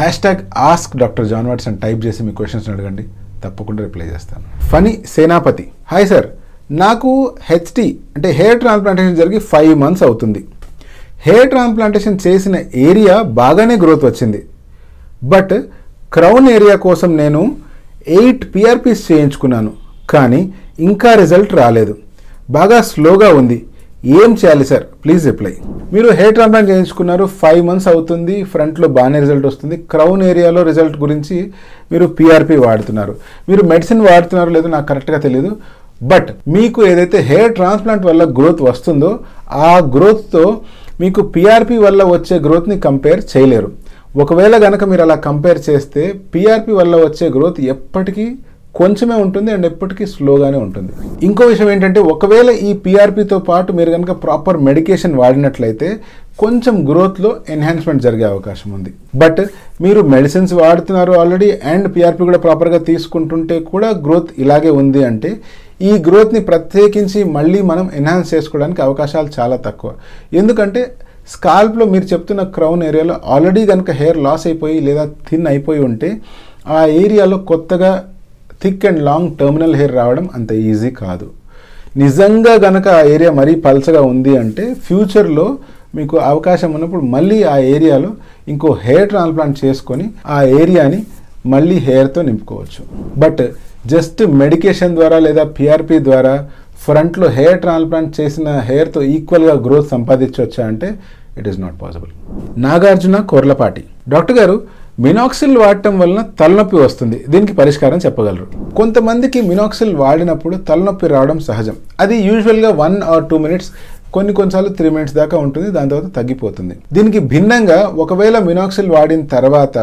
hash tag ask doctor John Watts అని type చేసి మీ క్వశ్చన్స్ అడగండి తప్పకుండా రిప్లై చేస్తాను ఫనీ సేనాపతి హాయ్ సార్ నాకు హెచ్టి అంటే హెయిర్ ట్రాన్స్ప్లాంటేషన్ జరిగి ఫైవ్ మంత్స్ అవుతుంది హెయిర్ ట్రాన్స్ప్లాంటేషన్ చేసిన ఏరియా బాగానే గ్రోత్ వచ్చింది బట్ క్రౌన్ ఏరియా కోసం నేను ఎయిట్ పిఆర్పీస్ చేయించుకున్నాను కానీ ఇంకా రిజల్ట్ రాలేదు బాగా స్లోగా ఉంది ఏం చేయాలి సార్ ప్లీజ్ రిప్లై మీరు హెయిర్ ట్రాన్స్ప్లాంట్ చేయించుకున్నారు ఫైవ్ మంత్స్ అవుతుంది ఫ్రంట్లో బాగానే రిజల్ట్ వస్తుంది క్రౌన్ ఏరియాలో రిజల్ట్ గురించి మీరు పిఆర్పి వాడుతున్నారు మీరు మెడిసిన్ వాడుతున్నారో లేదో నాకు కరెక్ట్గా తెలియదు బట్ మీకు ఏదైతే హెయిర్ ట్రాన్స్ప్లాంట్ వల్ల గ్రోత్ వస్తుందో ఆ గ్రోత్తో మీకు పిఆర్పి వల్ల వచ్చే గ్రోత్ని కంపేర్ చేయలేరు ఒకవేళ కనుక మీరు అలా కంపేర్ చేస్తే పిఆర్పి వల్ల వచ్చే గ్రోత్ ఎప్పటికీ కొంచెమే ఉంటుంది అండ్ ఎప్పటికీ స్లోగానే ఉంటుంది ఇంకో విషయం ఏంటంటే ఒకవేళ ఈ పిఆర్పితో పాటు మీరు కనుక ప్రాపర్ మెడికేషన్ వాడినట్లయితే కొంచెం గ్రోత్లో ఎన్హాన్స్మెంట్ జరిగే అవకాశం ఉంది బట్ మీరు మెడిసిన్స్ వాడుతున్నారు ఆల్రెడీ అండ్ పిఆర్పి కూడా ప్రాపర్గా తీసుకుంటుంటే కూడా గ్రోత్ ఇలాగే ఉంది అంటే ఈ గ్రోత్ని ప్రత్యేకించి మళ్ళీ మనం ఎన్హాన్స్ చేసుకోవడానికి అవకాశాలు చాలా తక్కువ ఎందుకంటే స్కాల్ప్లో మీరు చెప్తున్న క్రౌన్ ఏరియాలో ఆల్రెడీ కనుక హెయిర్ లాస్ అయిపోయి లేదా థిన్ అయిపోయి ఉంటే ఆ ఏరియాలో కొత్తగా thick and long terminal hair రావడం అంత ఈజీ కాదు నిజంగా గనక ఆ ఏరియా మరీ పల్చగా ఉంది అంటే ఫ్యూచర్లో మీకు అవకాశం ఉన్నప్పుడు మళ్ళీ ఆ ఏరియాలో ఇంకో హెయిర్ ట్రాన్స్ప్లాంట్ చేసుకొని ఆ ఏరియాని మళ్ళీ హెయిర్తో నింపుకోవచ్చు బట్ జస్ట్ మెడికేషన్ ద్వారా లేదా పిఆర్పి ద్వారా ఫ్రంట్లో హెయిర్ ట్రాన్స్ప్లాంట్ చేసిన హెయిర్తో ఈక్వల్గా గ్రోత్ సంపాదించవచ్చా అంటే it is not possible Nagarjuna Korlapati doctor garu minoxidil వాడటం వలన తలనొప్పి వస్తుంది దీనికి పరిష్కారం చెప్పగలరు కొంతమందికి మినాక్సిల్ వాడినప్పుడు తలనొప్పి రావడం సహజం అది యూజువల్గా వన్ ఆర్ టూ మినిట్స్ కొన్ని కొన్నిసార్లు త్రీ మినిట్స్ దాకా ఉంటుంది దాని తర్వాత తగ్గిపోతుంది దీనికి భిన్నంగా ఒకవేళ మినాక్సిల్ వాడిన తర్వాత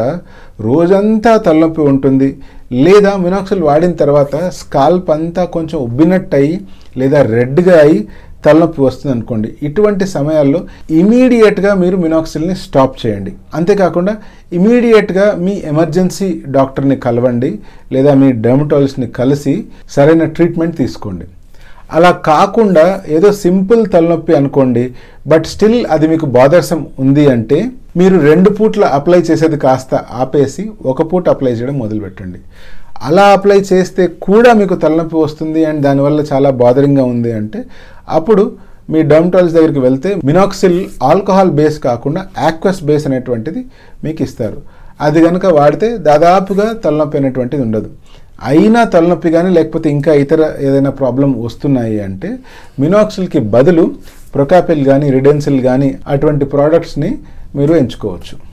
రోజంతా తలనొప్పి ఉంటుంది లేదా మినాక్సిల్ వాడిన తర్వాత స్కాల్ప్ అంతా కొంచెం ఉబ్బినట్టు అయ్యి లేదా రెడ్గా అయ్యి తలనొప్పి వస్తుంది అనుకోండి ఇటువంటి సమయాల్లో ఇమీడియట్గా మీరు మినాక్సిల్ని స్టాప్ చేయండి అంతేకాకుండా ఇమీడియట్గా మీ ఎమర్జెన్సీ డాక్టర్ని కలవండి లేదా మీ డెర్మటాలజిస్ట్ని కలిసి సరైన ట్రీట్మెంట్ తీసుకోండి అలా కాకుండా ఏదో సింపుల్ తలనొప్పి అనుకోండి బట్ స్టిల్ అది మీకు బాదర్సం ఉంది అంటే మీరు రెండు పూట్ల అప్లై చేసేది కాస్త ఆపేసి ఒక పూట అప్లై చేయడం మొదలుపెట్టండి అలా అప్లై చేస్తే కూడా మీకు తలనొప్పి వస్తుంది అండ్ దానివల్ల చాలా బాదరింగ్గా ఉంది అంటే అప్పుడు మీ డర్మటాలజీ దగ్గరికి వెళ్తే మినాక్సిల్ ఆల్కహాల్ బేస్ కాకుండా యాక్వస్ బేస్ అనేటువంటిది మీకు ఇస్తారు అది కనుక వాడితే దాదాపుగా తలనొప్పి అనేటువంటిది ఉండదు అయినా తలనొప్పి కానీ లేకపోతే ఇంకా ఇతర ఏదైనా ప్రాబ్లం వస్తున్నాయి అంటే మినాక్సిల్కి బదులు ప్రొకాపిల్ కానీ రిడెన్సిల్ కానీ అటువంటి ప్రోడక్ట్స్ని మీరు ఎంచుకోవచ్చు